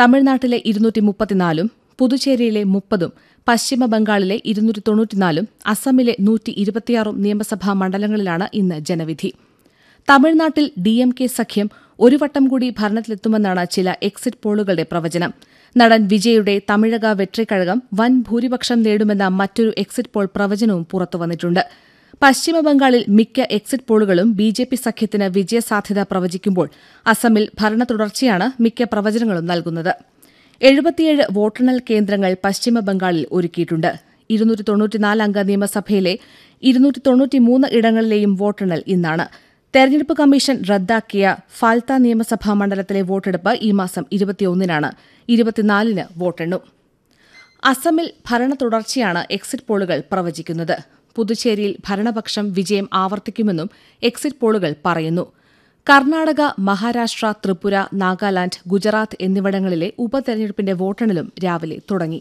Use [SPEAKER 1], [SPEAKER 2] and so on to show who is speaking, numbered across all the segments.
[SPEAKER 1] തമിഴ്നാട്ടിലെ ഇരുന്നൂറ്റി മുപ്പത്തിനാലും പുതുച്ചേരിയിലെ മുപ്പതും പശ്ചിമ ബംഗാളിലെ ഇരുന്നൂറ്റി തൊണ്ണൂറ്റിനാലും അസമിലെ നൂറ്റി ഇരുപത്തിയാറും നിയമസഭാ മണ്ഡലങ്ങളിലാണ് ഇന്ന് ജനവിധി തമിഴ്നാട്ടിൽ ഡി എം കെ സഖ്യം ഒരു വട്ടം കൂടി ഭരണത്തിലെത്തുമെന്നാണ് ചില എക്സിറ്റ് പോളുകളുടെ പ്രവചനം നടൻ വിജയുടെ തമിഴക വെട്രിക്കഴകം വൻ ഭൂരിപക്ഷം നേടുമെന്ന മറ്റൊരു എക്സിറ്റ് പോൾ പ്രവചനവും പുറത്തുവന്നിട്ടുണ്ട് പശ്ചിമബംഗാളിൽ മിക്ക എക്സിറ്റ് പോളുകളും ബി ജെ പി സഖ്യത്തിന് വിജയസാധ്യത പ്രവചിക്കുമ്പോൾ അസമിൽ ഭരണ തുടർച്ചയാണ് മിക്ക പ്രവചനങ്ങളും നൽകുന്നത് എഴുപത്തിയേഴ് വോട്ടെണ്ണൽ കേന്ദ്രങ്ങൾ പശ്ചിമബംഗാളിൽ ഒരുക്കിയിട്ടുണ്ട് ഇരുന്നൂറ്റി തൊണ്ണൂറ്റിനാല് അംഗ നിയമസഭയിലെ ഇരുന്നൂറ്റി തൊണ്ണൂറ്റിമൂന്ന് ഇടങ്ങളിലെയും വോട്ടെണ്ണൽ ഇന്നാണ് തെരഞ്ഞെടുപ്പ് കമ്മീഷൻ റദ്ദാക്കിയ ഫാൽത്ത നിയമസഭാ മണ്ഡലത്തിലെ വോട്ടെടുപ്പ് ഈ മാസം ഇരുപത്തിയൊന്നിനാണ് ഇരുപത്തിനാലിന് വോട്ടെണ്ണും അസമിൽ ഭരണ തുടർച്ചയാണ് എക്സിറ്റ് പോളുകൾ പ്രവചിക്കുന്നത് പുതുച്ചേരിയിൽ ഭരണപക്ഷം വിജയം ആവർത്തിക്കുമെന്നും എക്സിറ്റ് പോളുകൾ പറയുന്നു കർണാടക മഹാരാഷ്ട്ര ത്രിപുര നാഗാലാന്റ് ഗുജറാത്ത് എന്നിവിടങ്ങളിലെ ഉപതെരഞ്ഞെടുപ്പിന്റെ വോട്ടെണ്ണലും രാവിലെ തുടങ്ങി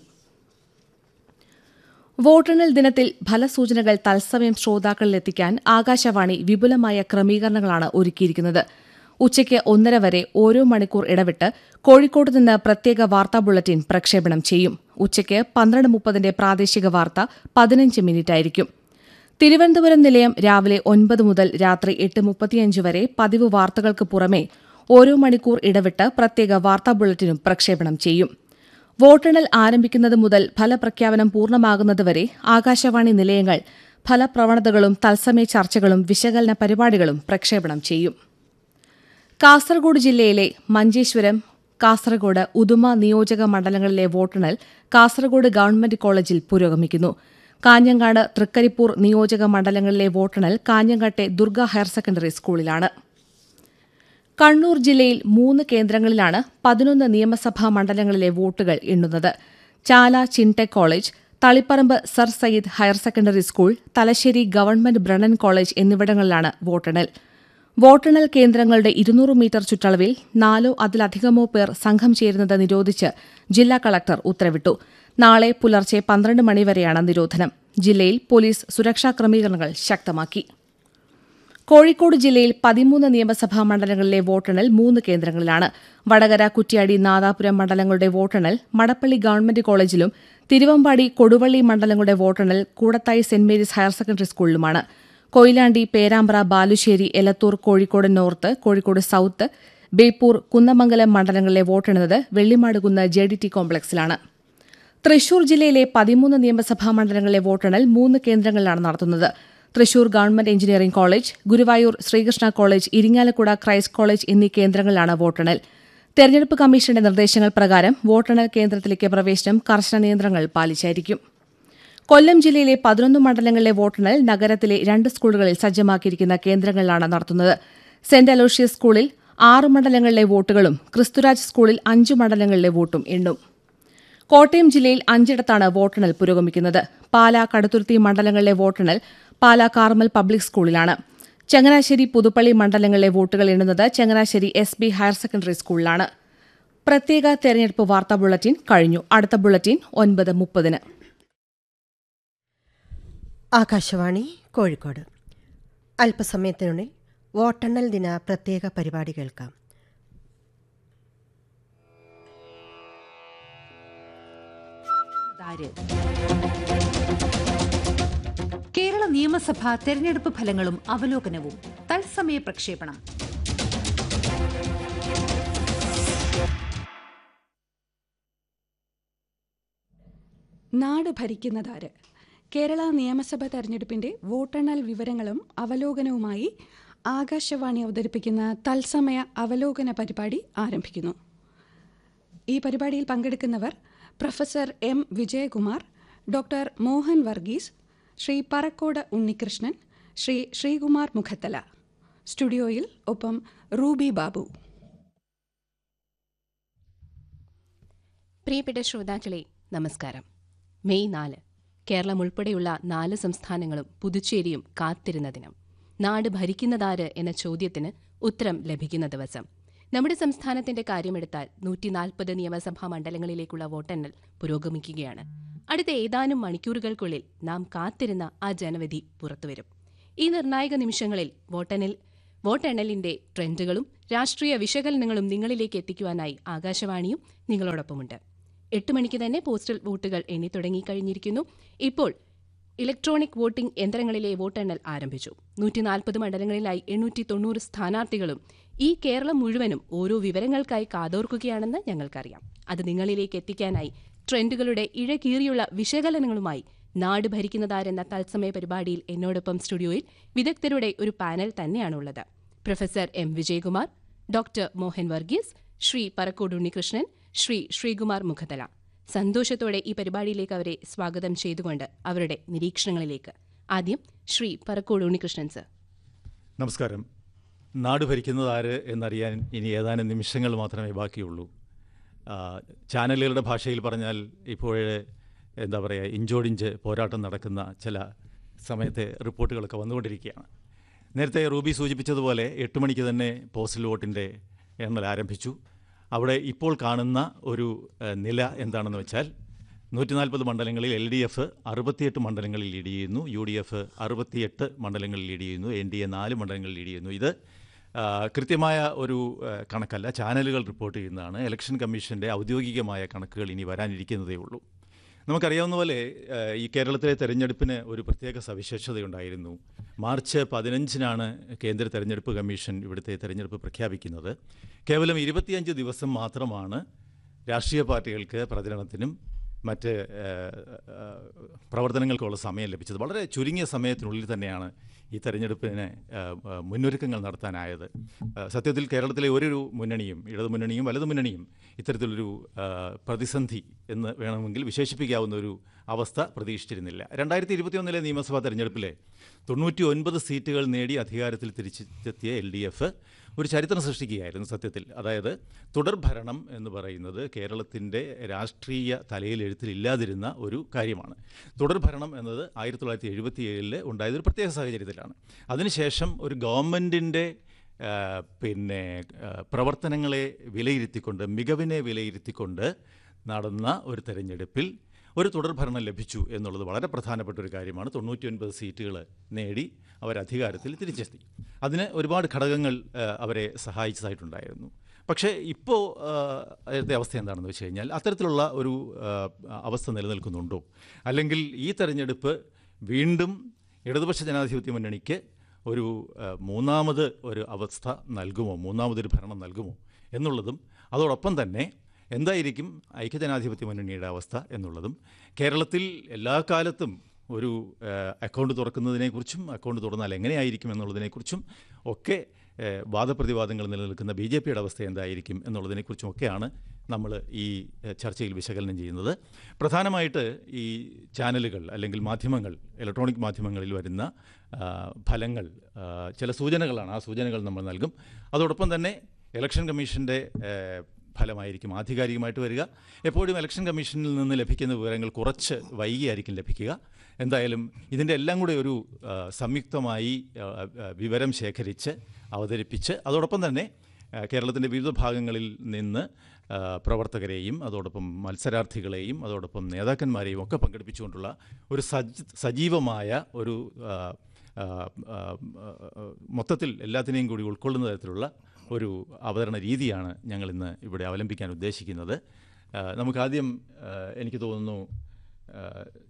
[SPEAKER 1] വോട്ടെണ്ണൽ ദിനത്തിൽ ഫലസൂചനകൾ തത്സമയം ശ്രോതാക്കളിലെത്തിക്കാൻ ആകാശവാണി വിപുലമായ ക്രമീകരണങ്ങളാണ് ഒരുക്കിയിരിക്കുന്നത് ഉച്ചയ്ക്ക് ഒന്നര വരെ ഓരോ മണിക്കൂർ ഇടവിട്ട് കോഴിക്കോട് നിന്ന് പ്രത്യേക വാർത്താ ബുള്ളറ്റിൻ പ്രക്ഷേപണം ചെയ്യും ഉച്ചയ്ക്ക് പന്ത്രണ്ട് മുപ്പതിന്റെ പ്രാദേശിക വാർത്ത പതിനഞ്ച് മിനിറ്റായിരിക്കും തിരുവനന്തപുരം നിലയം രാവിലെ ഒൻപത് മുതൽ രാത്രി എട്ട് മുപ്പത്തിയഞ്ച് വരെ പതിവ് വാർത്തകൾക്ക് പുറമെ ഓരോ മണിക്കൂർ ഇടവിട്ട് പ്രത്യേക വാർത്താ ബുള്ളറ്റിനും പ്രക്ഷേപണം ചെയ്യും വോട്ടെണ്ണൽ ആരംഭിക്കുന്നത് മുതൽ ഫലപ്രഖ്യാപനം പൂർണ്ണമാകുന്നതുവരെ ആകാശവാണി നിലയങ്ങൾ ഫലപ്രവണതകളും തത്സമയ ചർച്ചകളും വിശകലന പരിപാടികളും പ്രക്ഷേപണം ചെയ്യും കാസർഗോഡ് ജില്ലയിലെ മഞ്ചേശ്വരം കാസർഗോഡ് ഉദുമ നിയോജക മണ്ഡലങ്ങളിലെ വോട്ടെണ്ണൽ കാസർഗോഡ് ഗവൺമെന്റ് കോളേജിൽ പുരോഗമിക്കുന്നു കാഞ്ഞങ്ങാട് തൃക്കരിപ്പൂർ നിയോജക മണ്ഡലങ്ങളിലെ വോട്ടെണ്ണൽ കാഞ്ഞങ്ങാട്ടെ ദുർഗ ഹയർ സെക്കൻഡറി സ്കൂളിലാണ് കണ്ണൂർ ജില്ലയിൽ മൂന്ന് കേന്ദ്രങ്ങളിലാണ് പതിനൊന്ന് നിയമസഭാ മണ്ഡലങ്ങളിലെ വോട്ടുകൾ എണ്ണുന്നത് Chala Chintech college Taliparamba sir Syed higher secondary school Thalassery government Brennen college എന്നിവിടങ്ങളിലാണ് വോട്ടെണ്ണൽ വോട്ടെണ്ണൽ കേന്ദ്രങ്ങളുടെ ഇരുന്നൂറ് മീറ്റർ ചുറ്റളവിൽ നാലോ അതിലധികമോ പേർ സംഘം ചേരുന്നത് നിരോധിച്ച് ജില്ലാ കളക്ടർ ഉത്തരവിട്ടു നാളെ പുലർച്ചെ പന്ത്രണ്ട് മണിവരെയാണ് നിരോധനം ജില്ലയിൽ പോലീസ് സുരക്ഷാ ക്രമീകരണങ്ങൾ ശക്തമാക്കി കോഴിക്കോട് ജില്ലയിൽ പതിമൂന്ന് നിയമസഭാ മണ്ഡലങ്ങളിലെ വോട്ടെണ്ണൽ മൂന്ന് കേന്ദ്രങ്ങളിലാണ് വടകര കുറ്റ്യാടി നാദാപുരം മണ്ഡലങ്ങളുടെ വോട്ടെണ്ണൽ മടപ്പള്ളി ഗവൺമെന്റ് കോളേജിലും തിരുവമ്പാടി കൊടുവള്ളി മണ്ഡലങ്ങളുടെ വോട്ടെണ്ണൽ Koodathai saint Mary's higher secondary സ്കൂളിലുമാണ് കൊയിലാണ്ടി പേരാമ്പ്ര ബാലുശ്ശേരി എലത്തൂർ കോഴിക്കോട് നോർത്ത് കോഴിക്കോട് സൌത്ത് ബേപ്പൂർ കുന്നമംഗലം മണ്ഡലങ്ങളിലെ വോട്ടെണ്ണുന്നത് വെള്ളിമാടുകുന്ന് ജെ ഡി ടി കോംപ്ലക്സിലാണ് തൃശൂർ ജില്ലയിലെ പതിമൂന്ന് നിയമസഭാ മണ്ഡലങ്ങളിലെ വോട്ടെണ്ണൽ മൂന്ന് കേന്ദ്രങ്ങളിലാണ് നടത്തുന്നത് Thrissur government engineering college Guruvayur Sreekrishna college Irinjalakuda Christ college എന്നീ കേന്ദ്രങ്ങളിലാണ് വോട്ടെണ്ണൽ തെരഞ്ഞെടുപ്പ് കമ്മീഷന്റെ നിർദ്ദേശങ്ങൾ പ്രകാരം വോട്ടെണ്ണൽ കേന്ദ്രത്തിലേക്ക് പ്രവേശനം കർശന നിയന്ത്രണങ്ങൾ പാലിച്ചായിരിക്കും കൊല്ലം ജില്ലയിലെ പതിനൊന്ന് മണ്ഡലങ്ങളിലെ വോട്ടെണ്ണൽ നഗരത്തിലെ രണ്ട് സ്കൂളുകളിൽ സജ്ജമാക്കിയിരിക്കുന്ന കേന്ദ്രങ്ങളിലാണ് നടത്തുന്നത് സെന്റ് അലോഷ്യസ് സ്കൂളിൽ ആറ് മണ്ഡലങ്ങളിലെ വോട്ടുകളും ക്രിസ്തുരാജ് സ്കൂളിൽ അഞ്ച് മണ്ഡലങ്ങളിലെ വോട്ടും എണ്ണും കോട്ടയം ജില്ലയിൽ അഞ്ചിടത്താണ് വോട്ടെണ്ണൽ പുരോഗമിക്കുന്നത് പാലാ കടുത്തുരുത്തി മണ്ഡലങ്ങളിലെ വോട്ടെണ്ണൽ പാലാ കാർമൽ പബ്ലിക് സ്കൂളിലാണ് ചങ്ങനാശ്ശേരി പുതുപ്പള്ളി മണ്ഡലങ്ങളിലെ വോട്ടുകൾ എണ്ണുന്നത് Changanassery S B higher secondary സ്കൂളിലാണ് പ്രത്യേക തെരഞ്ഞെടുപ്പ് വാർത്താ ബുള്ളറ്റിൻ കഴിഞ്ഞു അടുത്ത ബുള്ളറ്റിൻ ഒൻപത് മുപ്പതിന്
[SPEAKER 2] ആകാശവാണി കോഴിക്കോട് അല്പസമയത്തിനുള്ളിൽ വോട്ടെണ്ണൽ ദിന പ്രത്യേക പരിപാടി കേൾക്കാം
[SPEAKER 3] കേരള നിയമസഭാ തെരഞ്ഞെടുപ്പ് ഫലങ്ങളും അവലോകനവും തത്സമയ പ്രക്ഷേപണം
[SPEAKER 4] നാട് ഭരിക്കുന്നതാര് കേരള നിയമസഭ തെരഞ്ഞെടുപ്പിന്റെ വോട്ടെണ്ണൽ വിവരങ്ങളും അവലോകനവുമായി ആകാശവാണി അവതരിപ്പിക്കുന്ന തത്സമയ അവലോകന പരിപാടി ആരംഭിക്കുന്നു ഈ പരിപാടിയിൽ പങ്കെടുക്കുന്നവർ professor M Vijayakumar doctor Mohan Varghese Shri Parakode Unnikrishnan Shri Sreekumar Mukhathala സ്റ്റുഡിയോയിൽ ഒപ്പം റൂബി ബാബു
[SPEAKER 5] പ്രിയപ്പെട്ട ശ്രോതാക്കളെ നമസ്കാരം മെയ് നാല് കേരളം ഉൾപ്പെടെയുള്ള നാല് സംസ്ഥാനങ്ങളും പുതുച്ചേരിയും കാത്തിരുന്ന ദിനം നാട് ഭരിക്കുന്നതാര് എന്ന ചോദ്യത്തിന് ഉത്തരം ലഭിക്കുന്ന ദിവസം നമ്മുടെ സംസ്ഥാനത്തിന്റെ കാര്യമെടുത്താൽ നൂറ്റി നാൽപ്പത് നിയമസഭാ മണ്ഡലങ്ങളിലേക്കുള്ള വോട്ടെണ്ണൽ പുരോഗമിക്കുകയാണ് അടുത്ത ഏതാനും മണിക്കൂറുകൾക്കുള്ളിൽ നാം കാത്തിരുന്ന ആ ജനവിധി പുറത്തുവരും ഈ നിർണായക നിമിഷങ്ങളിൽ വോട്ടെണ്ണൽ വോട്ടെണ്ണലിന്റെ ട്രെൻഡുകളും രാഷ്ട്രീയ വിശകലനങ്ങളും നിങ്ങളിലേക്ക് എത്തിക്കുവാനായി ആകാശവാണിയും നിങ്ങളോടൊപ്പമുണ്ട് എട്ട് മണിക്ക് തന്നെ പോസ്റ്റൽ വോട്ടുകൾ എണ്ണി തുടങ്ങിക്കഴിഞ്ഞിരിക്കുന്നു ഇപ്പോൾ ഇലക്ട്രോണിക് വോട്ടിംഗ് യന്ത്രങ്ങളിലെ വോട്ടെണ്ണൽ ആരംഭിച്ചു നൂറ്റി നാൽപ്പത് മണ്ഡലങ്ങളിലായി എണ്ണൂറ്റി തൊണ്ണൂറ് സ്ഥാനാർത്ഥികളും ഈ കേരളം മുഴുവനും ഓരോ വിവരങ്ങൾക്കായി കാതോർക്കുകയാണെന്ന് ഞങ്ങൾക്കറിയാം അത് നിങ്ങളിലേക്ക് എത്തിക്കാനായി ട്രെൻഡുകളുടെ ഇഴകീറിയുള്ള വിശകലനങ്ങളുമായി നാട് ഭരിക്കുന്നതാരെന്ന തത്സമയ പരിപാടിയിൽ എന്നോടൊപ്പം സ്റ്റുഡിയോയിൽ വിദഗ്ധരുടെ ഒരു പാനൽ തന്നെയാണുള്ളത് professor M Vijayakumar doctor Mohan Varghese Shri Parakode Unnikrishnan Shri Sreekumar Mukhathala സന്തോഷത്തോടെ ഈ പരിപാടിയിലേക്ക് അവരെ സ്വാഗതം ചെയ്തുകൊണ്ട് അവരുടെ നിരീക്ഷണങ്ങളിലേക്ക് ആദ്യം ശ്രീ പറക്കോട് ഉണ്ണികൃഷ്ണൻ സർ
[SPEAKER 6] നമസ്കാരം നാട് ഭരിക്കുന്നത് ആര് എന്നറിയാൻ ഇനി ഏതാനും നിമിഷങ്ങൾ മാത്രമേ ബാക്കിയുള്ളൂ ആ, ചാനലുകളുടെ ഭാഷയിൽ പറഞ്ഞാൽ ഇപ്പോഴേ എന്താ പറയുക ഇഞ്ചോടിഞ്ച് പോരാട്ടം നടക്കുന്ന ചില സമയത്തെ റിപ്പോർട്ടുകളൊക്കെ വന്നുകൊണ്ടിരിക്കുകയാണ് നേരത്തെ റൂബി സൂചിപ്പിച്ചതുപോലെ എട്ട് മണിക്ക് തന്നെ പോസ്റ്റൽ വോട്ടിൻ്റെ എണ്ണൽ ആരംഭിച്ചു അവിടെ ഇപ്പോൾ കാണുന്ന ഒരു ഏഹ്, നില എന്താണെന്ന് വെച്ചാൽ നൂറ്റി നാൽപ്പത് മണ്ഡലങ്ങളിൽ എൽ ഡി എഫ് അറുപത്തിയെട്ട് മണ്ഡലങ്ങളിൽ ലീഡ് ചെയ്യുന്നു യു ഡി എഫ് അറുപത്തിയെട്ട് മണ്ഡലങ്ങളിൽ ലീഡ് ചെയ്യുന്നു എൻ ഡി എ നാല് മണ്ഡലങ്ങളിൽ ലീഡ് ചെയ്യുന്നു ഇത് ആ, കൃത്യമായ ഒരു ആ, കണക്കല്ല ചാനലുകൾ റിപ്പോർട്ട് ചെയ്യുന്നതാണ് ഇലക്ഷൻ കമ്മീഷൻ്റെ ഔദ്യോഗികമായ കണക്കുകൾ ഇനി വരാനിരിക്കുന്നതേ ഉള്ളൂ നമുക്കറിയാവുന്ന പോലെ ആ, ഈ കേരളത്തിലെ തെരഞ്ഞെടുപ്പിന് ഒരു പ്രത്യേക സവിശേഷതയുണ്ടായിരുന്നു മാർച്ച് പതിനഞ്ചിനാണ് കേന്ദ്ര തെരഞ്ഞെടുപ്പ് കമ്മീഷൻ ഇവിടുത്തെ തെരഞ്ഞെടുപ്പ് പ്രഖ്യാപിക്കുന്നത് കേവലം ഇരുപത്തിയഞ്ച് ദിവസം മാത്രമാണ് രാഷ്ട്രീയ പാർട്ടികൾക്ക് പ്രചരണത്തിനും മറ്റ് ആ, ആ, പ്രവർത്തനങ്ങൾക്കുള്ള സമയം ലഭിച്ചത് വളരെ ചുരുങ്ങിയ സമയത്തിനുള്ളിൽ തന്നെയാണ് ഈ തെരഞ്ഞെടുപ്പിന് ആ, ആ, മുന്നൊരുക്കങ്ങൾ നടത്താനായത് ആ, സത്യത്തിൽ കേരളത്തിലെ ഒരു മുന്നണിയും ഇടതു മുന്നണിയും വലതു മുന്നണിയും ഇത്തരത്തിലൊരു ആ, പ്രതിസന്ധി എന്ന് വേണമെങ്കിൽ വിശേഷിപ്പിക്കാവുന്ന ഒരു അവസ്ഥ പ്രതീക്ഷിച്ചിരുന്നില്ല രണ്ടായിരത്തി ഇരുപത്തിയൊന്നിലെ നിയമസഭാ തെരഞ്ഞെടുപ്പിലെ തൊണ്ണൂറ്റി ഒൻപത് സീറ്റുകൾ നേടി അധികാരത്തിൽ തിരിച്ചെത്തിയ എൽ ഡി എഫ് ഒരു ചരിത്രം സൃഷ്ടിക്കുകയായിരുന്നു സത്യത്തിൽ അതായത് തുടർഭരണം എന്ന് പറയുന്നത് കേരളത്തിൻ്റെ രാഷ്ട്രീയ തലയിലെഴുത്തിൽ ഇല്ലാതിരുന്ന ഒരു കാര്യമാണ് തുടർഭരണം എന്നത് ആയിരത്തി തൊള്ളായിരത്തി എഴുപത്തി ഏഴിൽ ഉണ്ടായതൊരു പ്രത്യേക സാഹചര്യത്തിലാണ് അതിനുശേഷം ഒരു ഗവൺമെൻറ്റിൻ്റെ ആ, പിന്നെ ആ, പ്രവർത്തനങ്ങളെ വിലയിരുത്തിക്കൊണ്ട് മികവിനെ വിലയിരുത്തിക്കൊണ്ട് നടന്ന ഒരു തെരഞ്ഞെടുപ്പിൽ ഒരു തുടർഭരണം ലഭിച്ചു എന്നുള്ളത് വളരെ പ്രധാനപ്പെട്ട ഒരു കാര്യമാണ് തൊണ്ണൂറ്റിയൊൻപത് സീറ്റുകൾ നേടി അവർ അധികാരത്തിൽ തിരിച്ചെത്തി അതിന് ഒരുപാട് ഘടകങ്ങൾ ആ, അവരെ സഹായിച്ചതായിട്ടുണ്ടായിരുന്നു പക്ഷേ ഇപ്പോൾ അതിൻ്റെ അവസ്ഥ എന്താണെന്ന് വെച്ച് കഴിഞ്ഞാൽ അത്തരത്തിലുള്ള ഒരു ആ, അവസ്ഥ നിലനിൽക്കുന്നുണ്ടോ അല്ലെങ്കിൽ ഈ തെരഞ്ഞെടുപ്പ് വീണ്ടും ഇടതുപക്ഷ ജനാധിപത്യ മുന്നണിക്ക് ഒരു ആ, മൂന്നാമത് ഒരു അവസ്ഥ നൽകുമോ മൂന്നാമതൊരു ഭരണം നൽകുമോ എന്നുള്ളതും അതോടൊപ്പം തന്നെ എന്തായിരിക്കും ഐക്യജനാധിപത്യ മുന്നണിയുടെ അവസ്ഥ എന്നുള്ളതും കേരളത്തിൽ എല്ലാ കാലത്തും ഒരു ആ, അക്കൗണ്ട് തുറക്കുന്നതിനെക്കുറിച്ചും അക്കൗണ്ട് തുറന്നാൽ എങ്ങനെയായിരിക്കും എന്നുള്ളതിനെക്കുറിച്ചും ഒക്കെ ആ, വാദപ്രതിവാദങ്ങൾ നിലനിൽക്കുന്ന ബി ജെ പിയുടെ അവസ്ഥ എന്തായിരിക്കും എന്നുള്ളതിനെക്കുറിച്ചും ഒക്കെയാണ് നമ്മൾ ഈ ആ, ചർച്ചയിൽ വിശകലനം ചെയ്യുന്നത് പ്രധാനമായിട്ട് ഈ ചാനലുകൾ അല്ലെങ്കിൽ മാധ്യമങ്ങൾ ഇലക്ട്രോണിക് മാധ്യമങ്ങളിൽ വരുന്ന ആ, ഫലങ്ങൾ ആ, ചില സൂചനകളാണ് ആ സൂചനകൾ നമ്മൾ നൽകും അതോടൊപ്പം തന്നെ ഇലക്ഷൻ കമ്മീഷൻ്റെ ഏഹ്, ഫലമായിരിക്കും ആധികാരികമായിട്ട് വരിക എപ്പോഴും ഇലക്ഷൻ കമ്മീഷനിൽ നിന്ന് ലഭിക്കുന്ന വിവരങ്ങൾ കുറച്ച് വൈകിയായിരിക്കും ലഭിക്കുക എന്തായാലും ഇതിൻ്റെ എല്ലാം കൂടെ ഒരു ആ, സംയുക്തമായി ആ, ആ, വിവരം ശേഖരിച്ച് അവതരിപ്പിച്ച് അതോടൊപ്പം തന്നെ കേരളത്തിൻ്റെ വിവിധ ഭാഗങ്ങളിൽ നിന്ന് ആ, പ്രവർത്തകരെയും അതോടൊപ്പം മത്സരാർത്ഥികളെയും അതോടൊപ്പം നേതാക്കന്മാരെയും ഒക്കെ പങ്കെടുപ്പിച്ചുകൊണ്ടുള്ള ഒരു സജ് സജീവമായ ഒരു ആ, ആ, ആ, ആ, മൊത്തത്തിൽ എല്ലാത്തിനെയും കൂടി ഉൾക്കൊള്ളുന്ന തരത്തിലുള്ള ഒരു അവതരണ രീതിയാണ് ഞങ്ങൾ ഇന്ന് ഇവിടെ അവലംബിക്കാൻ ഉദ്ദേശിക്കുന്നത് ആ, നമുക്കാദ്യം ആ, എനിക്ക് തോന്നുന്നു ആ,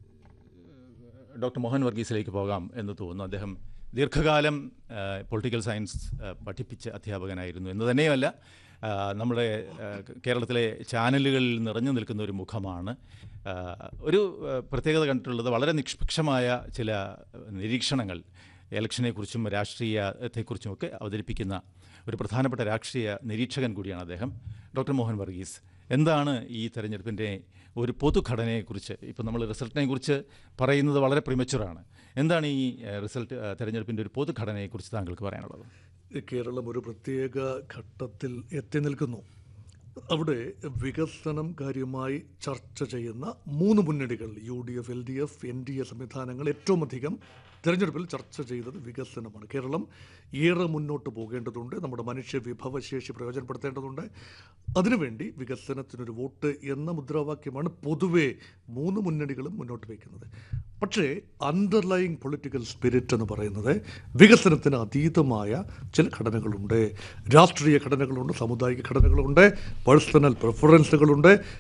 [SPEAKER 6] ഡോക്ടർ മോഹൻ വർഗീസിലേക്ക് പോകാം എന്ന് തോന്നുന്നു അദ്ദേഹം ദീർഘകാലം ആ, പൊളിറ്റിക്കൽ സയൻസ് ആ, പഠിപ്പിച്ച അധ്യാപകനായിരുന്നു എന്ന് തന്നെയുമല്ല ആ, നമ്മുടെ ആ, കേരളത്തിലെ ചാനലുകളിൽ നിറഞ്ഞു നിൽക്കുന്ന ഒരു മുഖമാണ് ആ, ഒരു ആ, പ്രത്യേകത കണ്ടിട്ടുള്ളത് വളരെ നിഷ്പക്ഷമായ ചില നിരീക്ഷണങ്ങൾ ഇലക്ഷനെക്കുറിച്ചും രാഷ്ട്രീയത്തെക്കുറിച്ചും ഒക്കെ അവതരിപ്പിക്കുന്ന ഒരു പ്രധാനപ്പെട്ട രാഷ്ട്രീയ നിരീക്ഷകൻ കൂടിയാണ് അദ്ദേഹം ഡോക്ടർ മോഹൻ വർഗീസ് എന്താണ് ഈ തെരഞ്ഞെടുപ്പിൻ്റെ ഒരു പൊതുഘടനയെക്കുറിച്ച് ഇപ്പോൾ നമ്മൾ റിസൾട്ടിനെ കുറിച്ച് പറയുന്നത് വളരെ പ്രിമച്ചുറാണ് എന്താണ് ഈ ഏഹ്, റിസൾട്ട് ഏഹ്, തെരഞ്ഞെടുപ്പിൻ്റെ ഒരു പൊതുഘടനയെക്കുറിച്ച് താങ്കൾക്ക് പറയാനുള്ളത്
[SPEAKER 7] കേരളം ഒരു പ്രത്യേക ഘട്ടത്തിൽ എത്തി നിൽക്കുന്നു അവിടെ വികസനം കാര്യമായി ചർച്ച ചെയ്യുന്ന മൂന്ന് മുന്നണികൾ U D F L D F N D A സംവിധാനങ്ങൾ ഏറ്റവും അധികം തെരഞ്ഞെടുപ്പിൽ ചർച്ച ചെയ്തത് വികസനമാണ് കേരളം ഏറെ മുന്നോട്ട് പോകേണ്ടതുണ്ട് നമ്മുടെ മനുഷ്യ വിഭവശേഷി പ്രയോജനപ്പെടുത്തേണ്ടതുണ്ട് അതിനുവേണ്ടി വികസനത്തിനൊരു വോട്ട് എന്ന മുദ്രാവാക്യമാണ് പൊതുവെ മൂന്ന് മുന്നണികളും മുന്നോട്ട് വയ്ക്കുന്നത് പക്ഷേ അണ്ടർലൈങ് പൊളിറ്റിക്കൽ സ്പിരിറ്റ് എന്ന് പറയുന്നത് വികസനത്തിന് അതീതമായ ചില ഘടനകളുണ്ട് രാഷ്ട്രീയ ഘടനകളുണ്ട് സാമുദായിക ഘടനകളുണ്ട് പേഴ്സണൽ പ്രിഫറൻസുകളുണ്ട്